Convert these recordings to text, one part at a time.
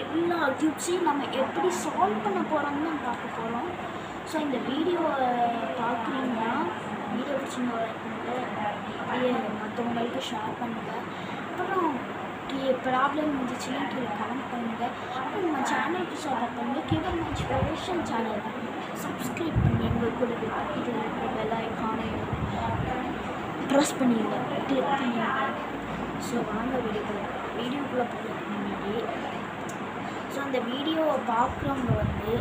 எல்லா கியூப்ஸையும் நம்ம எப்படி சால்வ் பண்ண போகிறோம்னு தான் பார்க்க போகிறோம் ஸோ இந்த வீடியோவை பார்க்குறீங்கன்னா வீடியோ பிடிச்சிருந்தா லைக் பண்ணுங்கள் அப்படியே மற்றவங்களுக்கு ஷேர் பண்ணுங்கள் அப்புறம் ப்ராப்ளம் இருந்துச்சுன்னா கீழே கமெண்ட் பண்ணுங்கள் அப்புறம் நம்ம சேனலுக்கு சப்போர்ட் பண்ணுங்கள் கிவன் இன்ஸ்பிரேஷன் சேனல் சப்ஸ்கிரைப் பண்ணி எங்கள் கூட பக்கத்தில் இருக்கிற பெல் ஐக்கானையும் ப்ரெஸ் பண்ணிடுங்க கிளிக் பண்ணிடுங்க ஸோ வாங்க வீடியோக்குள்ள வீடியோக்குள்ளே போகிறதுக்கு முன்னாடி ஸோ அந்த வீடியோவை பார்க்குறவங்க வந்து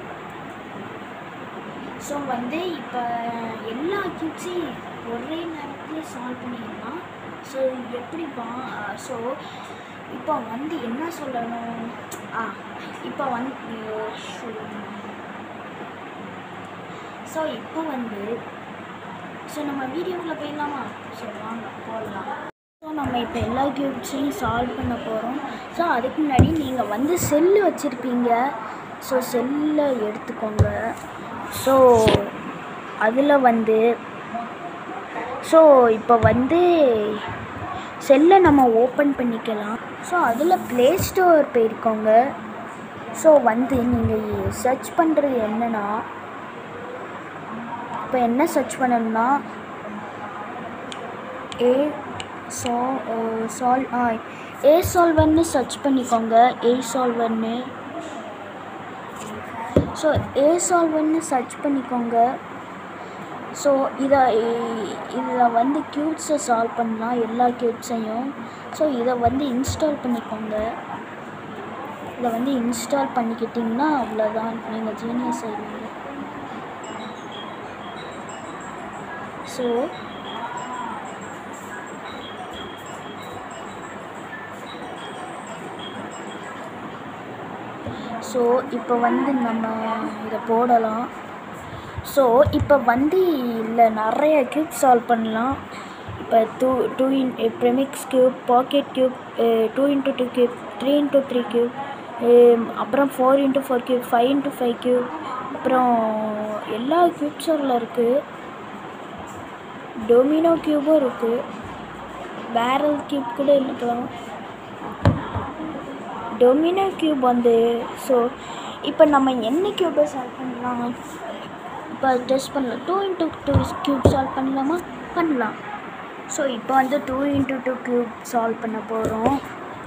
ஸோ வந்து இப்போ எல்லா கிட்ஸையும் ஒரே நேரத்தில் சால்வ் பண்ணிடலாம் ஸோ எப்படி பா ஸோ இப்போ வந்து என்ன சொல்லணும் ஆ இப்போ வந்து ஸோ இப்போ வந்து ஸோ நம்ம வீடியோக்குள்ளே போயிடலாமா ஸோ வாங்க போடலாம் ஸோ நம்ம இப்போ எல்லா கியூப்ஸையும் சால்வ் பண்ண போகிறோம் ஸோ அதுக்கு முன்னாடி நீங்கள் வந்து செல்லு வச்சுருப்பீங்க ஸோ செல்லை எடுத்துக்கோங்க ஸோ அதில் வந்து ஸோ இப்போ வந்து செல்லை நம்ம ஓப்பன் பண்ணிக்கலாம் ஸோ அதில் ப்ளே ஸ்டோர் போயிருக்கோங்க ஸோ வந்து நீங்கள் சர்ச் பண்ணுறது என்னன்னா இப்போ என்ன சர்ச் பண்ணணும்னா ஏ சா சால் ஆ ஏ சால்வர்னு சர்ச் பண்ணிக்கோங்க ஏ சால்வர்னு ஸோ ஏ சால்வர்னு சர்ச் பண்ணிக்கோங்க ஸோ இதை இதில் வந்து க்யூட்ஸை சால்வ் பண்ணலாம் எல்லா க்யூட்ஸையும் ஸோ இதை வந்து இன்ஸ்டால் பண்ணிக்கோங்க இதை வந்து இன்ஸ்டால் பண்ணிக்கிட்டிங்கன்னா அவ்வளோதான் நீங்கள் ஜீனியஸ் ஆயிடுவீங்க ஸோ ஸோ இப்போ வந்து நம்ம இதை போடலாம் ஸோ இப்போ வந்து இல்லை நிறைய க்யூப் சால்வ் பண்ணலாம் இப்போ two two in premix cube packet cube two into two cube three into three cube அப்புறம் four into four cube five into five cube அப்புறம் எல்லா க்யூப்ஸில் இருக்குது டொமினோ க்யூபும் இருக்குது பேரல் க்யூப் கூட இருக்கலாம் டொமினோ க்யூப் வந்து ஸோ இப்போ நம்ம என்ன க்யூபை சால்வ் பண்ணலாம் இப்போ டெஸ்ட் பண்ணலாம் two into two cube solve பண்ணலாமா பண்ணலாம் ஸோ இப்போ வந்து two into two cube solve பண்ண போகிறோம்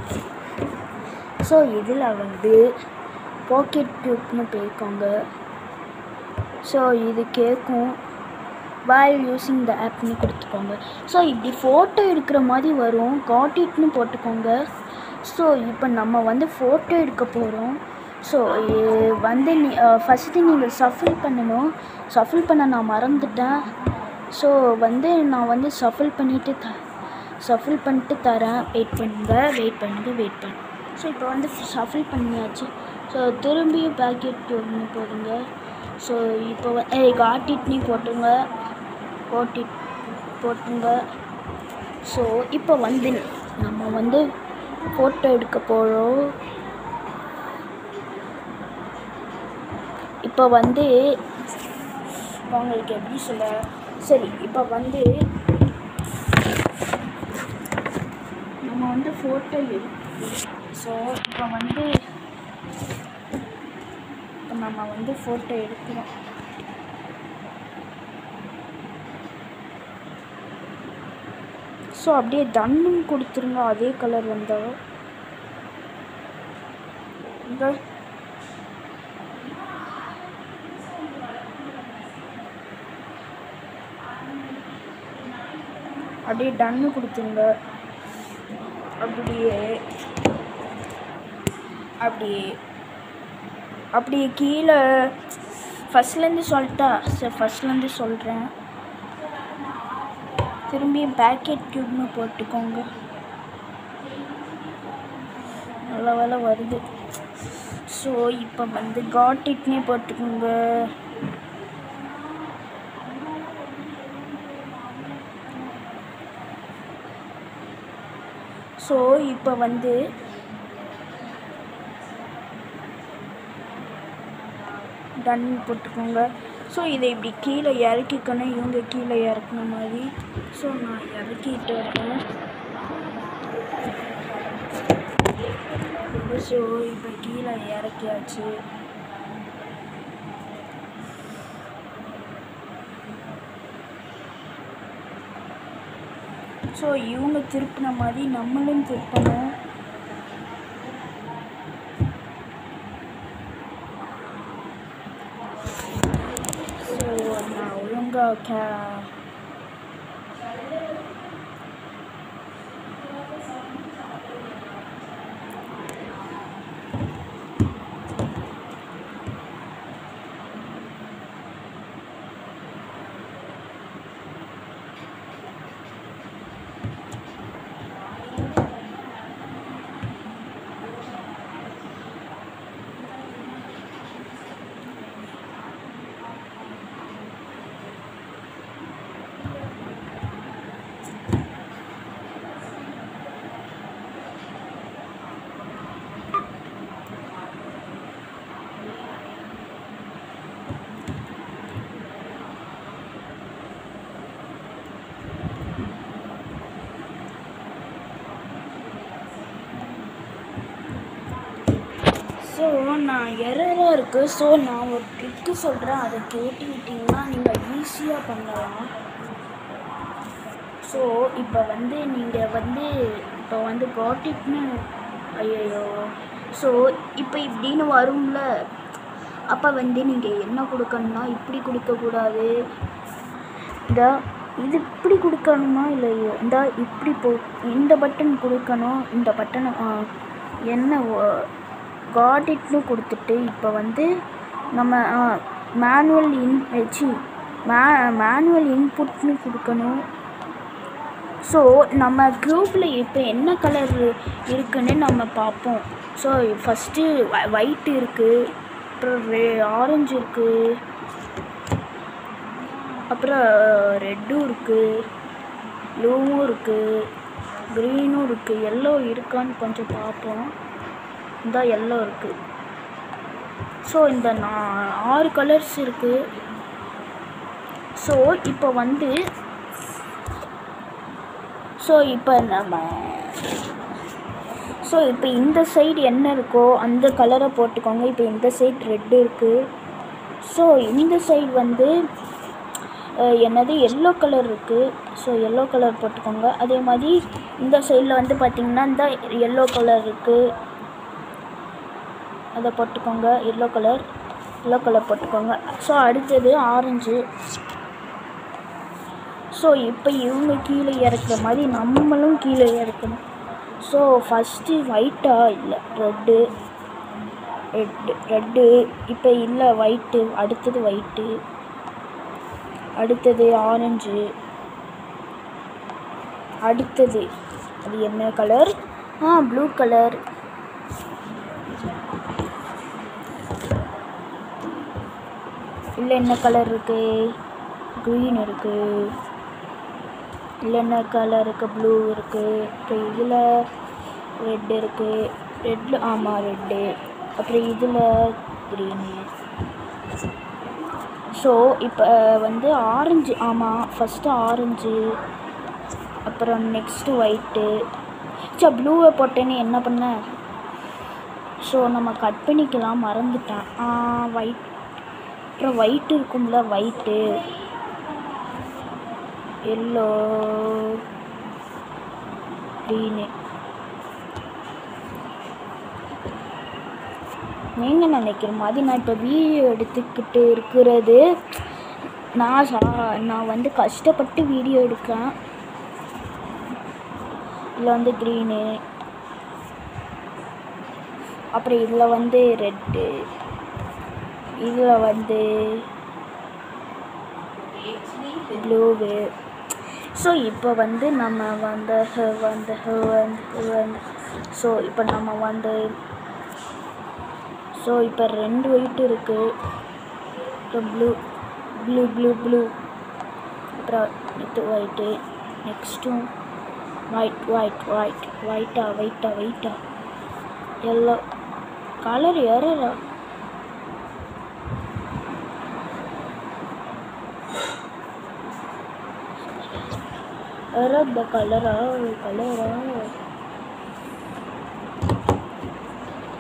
ஸோ இதில் வந்து பாக்கெட் க்யூப்னு போயிருக்கோங்க ஸோ இது கேட்கும் while யூஸிங் த ஆப்னு கொடுத்துக்கோங்க ஸோ இப்படி ஃபோட்டோ எடுக்கிற மாதிரி வரும் காட்டிட்னு போட்டுக்கோங்க ஸோ இப்போ நம்ம வந்து ஃபோட்டோ எடுக்க போகிறோம் ஸோ வந்து நீ ஃபஸ்ட்டு நீங்கள் சஃபில் பண்ணணும் சஃபில் பண்ண நான் மறந்துட்டேன் ஸோ வந்து நான் வந்து சஃபில் பண்ணிவிட்டு த சஃபில் பண்ணிட்டு தரேன் வெயிட் பண்ணுங்க வெயிட் பண்ணுங்க வெயிட் பண்ணு ஸோ இப்போ வந்து சஃபில் பண்ணியாச்சு ஸோ திரும்பியும் பேக்கெட் ஒன்று போடுங்க ஸோ இப்போ வ- ஏய் காட்டிட்னி போட்டுங்க போட்டிட் போட்டுங்க ஸோ இப்போ வந்து நம்ம வந்து ஃபோட்டோ எடுக்க போகிறோம் இப்போ வந்து உங்களுக்கு எப்படி சொல்ல சரி இப்போ வந்து நம்ம வந்து ஃபோட்டோ ஸோ இப்போ வந்து இப்போ நம்ம வந்து ஃபோட்டோ எடுக்கிறோம் ஸோ அப்படியே தண்ணும் கொடுத்துருங்க அதே கலர் வந்தால் இந்த அப்படியே டன்னு கொடுத்துருங்க அப்படியே அப்படியே அப்படியே கீழே ஃபஸ்ட்லேருந்து சொல்லிட்டா சரி ஃபஸ்ட்லேருந்து சொல்கிறேன் திரும்பி பேக்கெட் க்யூப்னு போட்டுக்கோங்க நல்ல வேலை வருது ஸோ இப்போ வந்து காட் இட்னே போட்டுக்கோங்க ஸோ இப்போ வந்து டன் போட்டுக்கோங்க ஸோ இதை இப்படி கீழே இறக்கிக்கணும் இவங்க கீழே இறக்குன மாதிரி ஸோ நான் இறக்கிட்டு இருக்கேன் இது ஸோ இப்போ கீழே இறக்கியாச்சு ஸோ இவங்க திருப்பின மாதிரி நம்மளும் திருப்பணும் ஸோ நான் ஒழுங்காக கே ஸோ நான் எரராக இருக்குது ஸோ நான் ஒரு ட்ரிக்கு சொல்கிறேன் அதை கேட்டுக்கிட்டிங்கன்னா நீங்கள் ஈஸியாக பண்ணலாம் ஸோ இப்போ வந்து நீங்கள் வந்து இப்போ வந்து காட்டிட்னு ஐயோ ஸோ இப்போ இப்படின்னு வரும்ல அப்போ வந்து நீங்கள் என்ன கொடுக்கணும்னா இப்படி கொடுக்கக்கூடாது இந்த இது இப்படி கொடுக்கணுமா இல்லை இந்த இப்படி போ இந்த பட்டன் கொடுக்கணும் இந்த பட்டனை என்ன காடிட்னு கொடுத்துட்டு இப்போ வந்து நம்ம மேனுவல் இன் சி மே மேனுவல் இன்புட்னு கொடுக்கணும் ஸோ நம்ம குரூப்பில் இப்போ என்ன கலர் இருக்குன்னு நம்ம பார்ப்போம் ஸோ ஃபஸ்ட்டு ஒயிட் இருக்குது அப்புறம் ரெ ஆரஞ்சு இருக்குது அப்புறம் ரெட்டும் இருக்குது ப்ளூவும் இருக்குது க்ரீனும் இருக்குது எல்லோ இருக்கான்னு கொஞ்சம் பார்ப்போம் இந்த எல்லோ இருக்குது ஸோ இந்த நான் ஆறு கலர்ஸ் இருக்குது ஸோ இப்போ வந்து ஸோ இப்போ நம்ம ஸோ இப்போ இந்த சைடு என்ன இருக்கோ அந்த கலரை போட்டுக்கோங்க இப்போ இந்த சைடு ரெட்டு இருக்குது ஸோ இந்த சைடு வந்து அஹ், என்னது எல்லோ கலர் இருக்குது ஸோ எல்லோ கலர் போட்டுக்கோங்க அதே மாதிரி இந்த சைடில் வந்து பார்த்திங்கன்னா இந்த எல்லோ கலர் இருக்குது அதை போட்டுக்கோங்க எல்லோ கலர் எல்லோ கலர் போட்டுக்கோங்க ஸோ அடுத்தது ஆரஞ்சு ஸோ இப்போ இவங்க கீழே இறக்குற மாதிரி நம்மளும் கீழே இறக்கணும் ஸோ ஃபஸ்ட்டு ஒயிட்டா இல்லை ரெட்டு ரெட்டு ரெட்டு இப்போ இல்லை ஒயிட்டு அடுத்தது ஒயிட்டு அடுத்தது ஆரஞ்சு அடுத்தது அது என்ன கலர் ஆ ப்ளூ கலர் இல்லை என்ன கலர் இருக்கு க்ரீன் இருக்கு இல்லை என்ன கலர் இருக்கு ப்ளூ இருக்கு அப்புறம் இதில் ரெட் இருக்கு ரெட்டில் ஆமாம் ரெட்டு அப்புறம் இதில் க்ரீனு ஸோ இப்போ வந்து ஆரஞ்சு ஆமாம் ஃபஸ்ட்டு ஆரஞ்சு அப்புறம் நெக்ஸ்ட்டு ஒயிட்டு சே ப்ளூவை போட்டேன்னு என்ன பண்ண ஸோ நம்ம கட் பண்ணிக்கலாம் மறந்துட்டேன் ஒயிட் அப்புறம் ஒயிட் இருக்கும்ல ஒயிட்டு எல்லோ க்ரீனு நீங்கள் நினைக்கிற மாதிரி நான் இப்போ வீடியோ எடுத்துக்கிட்டு இருக்கிறது நான் சா நான் வந்து கஷ்டப்பட்டு வீடியோ எடுக்கிறேன் இதில் வந்து க்ரீனு அப்புறம் இதில் வந்து ரெட்டு இதில் வந்து ப்ளூவு ஸோ இப்போ வந்து நம்ம வந்து ஹ- வந்து ஹ- வந்து ஹ- வந்து ஸோ இப்போ நம்ம வந்து ஸோ இப்போ ரெண்டு ஒயிட் இருக்குது அப்புறம் ப்ளூ ப்ளூ ப்ளூ ப்ளூ அப்புறம் இது ஒயிட்டு நெக்ஸ்ட்டும் ஒயிட் ஒயிட் ஒயிட் ஒயிட்டா ஒயிட்டா ஒயிட்டா எல்லோ கலர் ஏறல ஏறத கலரா கலரா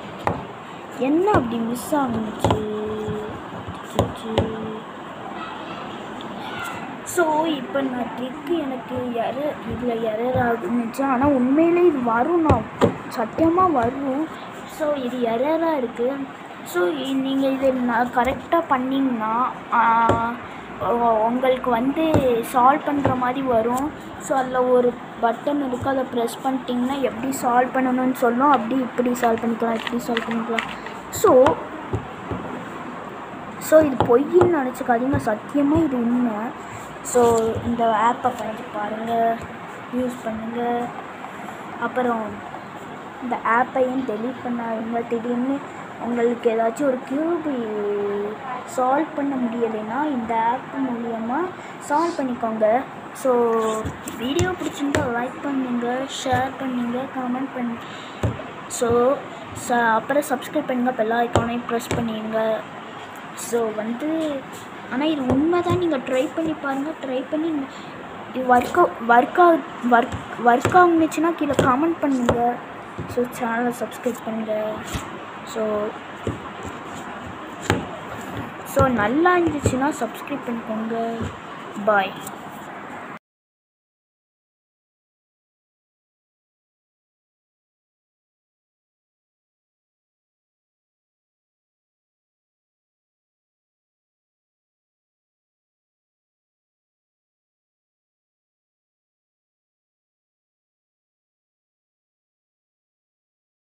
என்ன அப்படி மிஸ் ஆகுச்சு ஸோ இப்போ நான் ட்ரிக்கு எனக்கு எர இதில் எரர் ஆகுனுச்சு ஆனால் உண்மையிலே இது வரும் நான் சத்தியமாக வரும் ஸோ இது எரராக இருக்குது ஸோ நீங்கள் இது நான் கரெக்டாக பண்ணிங்கன்னா ஆஹ், உ- உங்களுக்கு வந்து சால்வ் பண்ணுற மாதிரி வரும் ஸோ அதில் ஒரு பட்டன் இருக்குது அதை ப்ரெஸ் பண்ணிட்டீங்கன்னா எப்படி சால்வ் பண்ணணும்னு சொல்லும் அப்படி இப்படி சால்வ் பண்ணிக்கலாம் இப்படி சால்வ் பண்ணிக்கலாம் ஸோ ஸோ இது பொய்ன்னு நினச்சிக்காதீங்க சத்தியமாக இது உண்மை ஸோ இந்த ஆப்பை பண்ணி பாருங்கள் யூஸ் பண்ணுங்கள் அப்புறம் இந்த ஆப்பையும் டெலீட் பண்ணாதீங்க திடீர்னு உங்களுக்கு ஏதாச்சும் ஒரு கியூபி சால்வ் பண்ண முடியலைன்னா இந்த ஆப் மூலியமாக சால்வ் பண்ணிக்கோங்க ஸோ வீடியோ பிடிச்சிருந்தா லைக் பண்ணுங்க ஷேர் பண்ணுங்க கமெண்ட் பண்ணி ஸோ ச அப்புறம் சப்ஸ்கிரைப் பண்ணுங்கள் பெல் ஐக்கானையும் ப்ரெஸ் பண்ணிடுங்க ஸோ வந்து ஆனால் இது உண்மை தான் நீங்கள் ட்ரை பண்ணி பாருங்கள் ட்ரை பண்ணி இது ஒர்க் ஒர்க் ஆகு ஒர்க் ஒர்க் ஆகுனுச்சுன்னா கீழே கமெண்ட் பண்ணுங்கள் ஸோ சேனலை சப்ஸ்கிரைப் பண்ணுங்கள் ஸோ ஸோ நல்லா இருந்துச்சுன்னா சப்ஸ்கிரைப் பண்ணிக்கோங்க பாய்